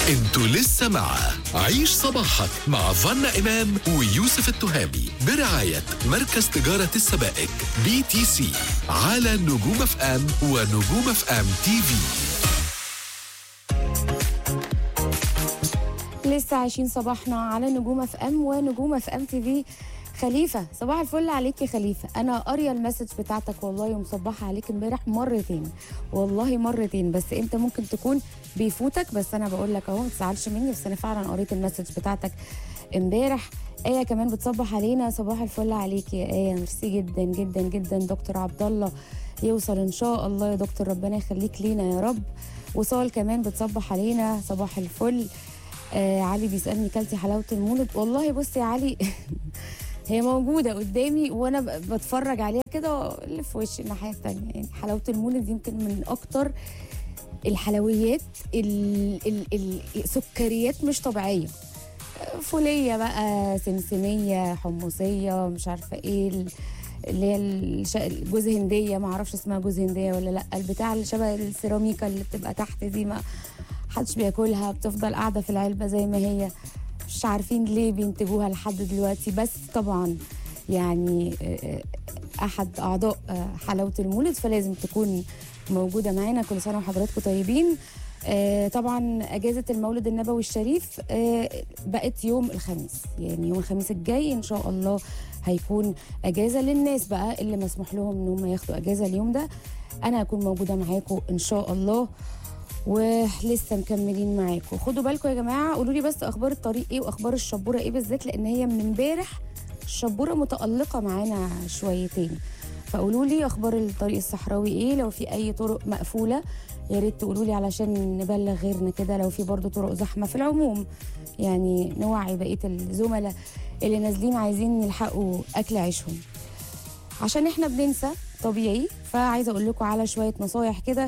انتوا لسه مع عيش صباحك مع فنا إمام ويوسف التهامي برعاية مركز تجارة السبائك بي تي سي على نجوم اف ام ونجوم اف ام تي في لسه عايشين صباحنا على نجوم اف ام ونجوم اف ام تي في خليفه صباح الفل عليك يا خليفه انا قاريه المسج بتاعتك والله ومصبحه عليك امبارح مرتين والله مرتين بس انت ممكن تكون بيفوتك بس انا بقول لك اهو ما تزعلش مني بس انا فعلا قريت المسج بتاعتك امبارح آية كمان بتصبح علينا صباح الفل عليك يا آية ميرسي جدا جدا جدا دكتور عبد الله يوصل ان شاء الله يا دكتور ربنا يخليك لينا يا رب وصال كمان بتصبح علينا صباح الفل آه علي بيسالني كلتي حلاوه المولد والله بصي يا علي هي موجوده قدامي وانا ب- بتفرج عليها كده اللي في وشي الناحيه الثانيه يعني حلاوه المولد يمكن من اكتر الحلويات ال- ال- ال- السكريات مش طبيعيه فوليه بقى سمسميه حمصيه مش عارفه ايه ال- اللي هي الش- جوز هنديه ما اعرفش اسمها جوز هنديه ولا لا البتاع اللي شبه السيراميكا اللي بتبقى تحت دي ما حدش بياكلها بتفضل قاعده في العلبه زي ما هي مش عارفين ليه بينتجوها لحد دلوقتي بس طبعا يعني آه، آه، احد اعضاء آه، حلاوه المولد فلازم تكون موجوده معانا كل سنه وحضراتكم طيبين آه، طبعا اجازه المولد النبوي الشريف آه، بقت يوم الخميس يعني يوم الخميس الجاي ان شاء الله هيكون اجازه للناس بقى اللي مسموح لهم ان هم ياخدوا اجازه اليوم ده انا هكون موجوده معاكم ان شاء الله ولسه مكملين معاكم خدوا بالكم يا جماعه قولوا لي بس اخبار الطريق ايه واخبار الشبوره ايه بالذات لان هي من امبارح الشبوره متالقه معانا شويتين فقولوا لي اخبار الطريق الصحراوي ايه لو في اي طرق مقفوله يا ريت تقولوا لي علشان نبلغ غيرنا كده لو في برضو طرق زحمه في العموم يعني نوعي بقيه الزملاء اللي نازلين عايزين يلحقوا اكل عيشهم عشان احنا بننسى طبيعي فعايزه اقول لكم على شويه نصايح كده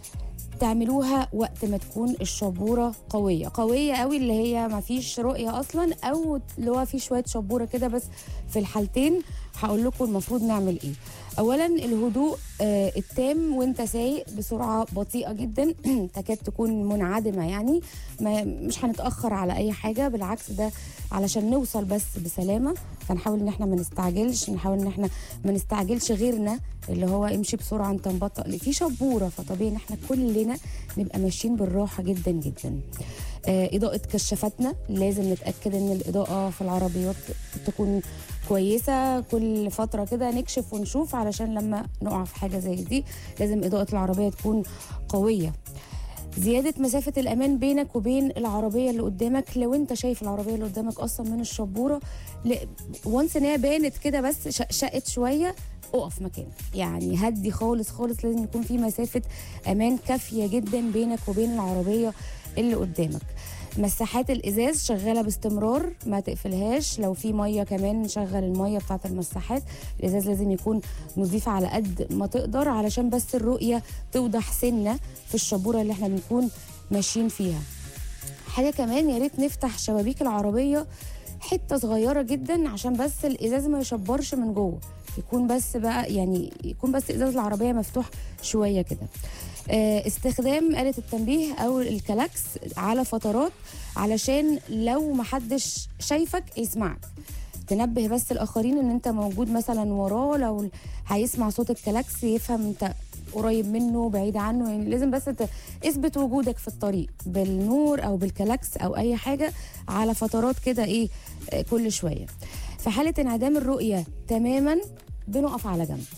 تعملوها وقت ما تكون الشبوره قويه قويه قوي اللي هي ما فيش رؤيه اصلا او اللي هو في شويه شبوره كده بس في الحالتين هقول لكم المفروض نعمل ايه اولا الهدوء آه التام وانت سايق بسرعه بطيئه جدا تكاد تكون منعدمه يعني ما مش هنتاخر على اي حاجه بالعكس ده علشان نوصل بس بسلامه فنحاول ان احنا ما نستعجلش نحاول ان احنا ما نستعجلش غيرنا اللي هو امشي بسرعه انت مبطئ في شبوره فطبيعي ان احنا كلنا نبقى ماشيين بالراحه جدا جدا آه اضاءه كشافاتنا لازم نتاكد ان الاضاءه في العربيات تكون كويسه كل فتره كده نكشف ونشوف علشان لما نقع في حاجه زي دي لازم اضاءه العربيه تكون قويه زيادة مسافة الأمان بينك وبين العربية اللي قدامك لو أنت شايف العربية اللي قدامك أصلا من الشبورة وانس إن هي بانت كده بس ش- شقت شوية اقف مكانك يعني هدي خالص خالص لازم يكون في مسافة أمان كافية جدا بينك وبين العربية اللي قدامك مساحات الازاز شغاله باستمرار ما تقفلهاش لو في ميه كمان شغل الميه بتاعه المساحات الازاز لازم يكون نظيف على قد ما تقدر علشان بس الرؤيه توضح سنه في الشبوره اللي احنا بنكون ماشيين فيها حاجه كمان يا ريت نفتح شبابيك العربيه حته صغيره جدا عشان بس الازاز ما يشبرش من جوه يكون بس بقى يعني يكون بس ازاز العربيه مفتوح شويه كده آه، استخدام آلة التنبيه أو الكلاكس على فترات علشان لو محدش شايفك يسمعك تنبه بس الآخرين إن أنت موجود مثلا وراه لو هيسمع صوت الكلاكس يفهم أنت قريب منه بعيد عنه يعني لازم بس ت- اثبت وجودك في الطريق بالنور أو بالكلاكس أو أي حاجة على فترات كده إيه آه، كل شوية في حالة انعدام الرؤية تماما بنقف على جنب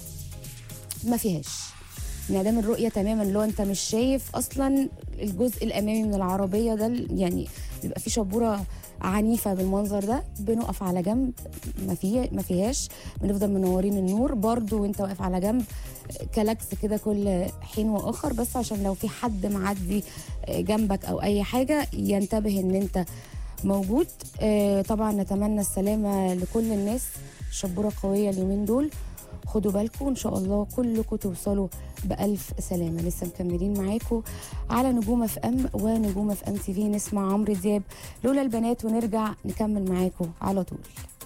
ما فيهاش انعدام الرؤيه تماما لو انت مش شايف اصلا الجزء الامامي من العربيه ده ال- يعني بيبقى في شبوره عنيفه بالمنظر ده بنقف على جنب ما فيه ما فيهاش بنفضل منورين النور برضو وانت واقف على جنب كلاكس كده كل حين واخر بس عشان لو في حد معدي جنبك او اي حاجه ينتبه ان انت موجود آه، طبعا نتمنى السلامه لكل الناس شبوره قويه اليومين دول خدوا بالكم ان شاء الله كلكم توصلوا بألف سلامة لسه مكملين معاكم على نجوم اف ام ونجوم اف ام تي في نسمع عمرو دياب لولا البنات ونرجع نكمل معاكم على طول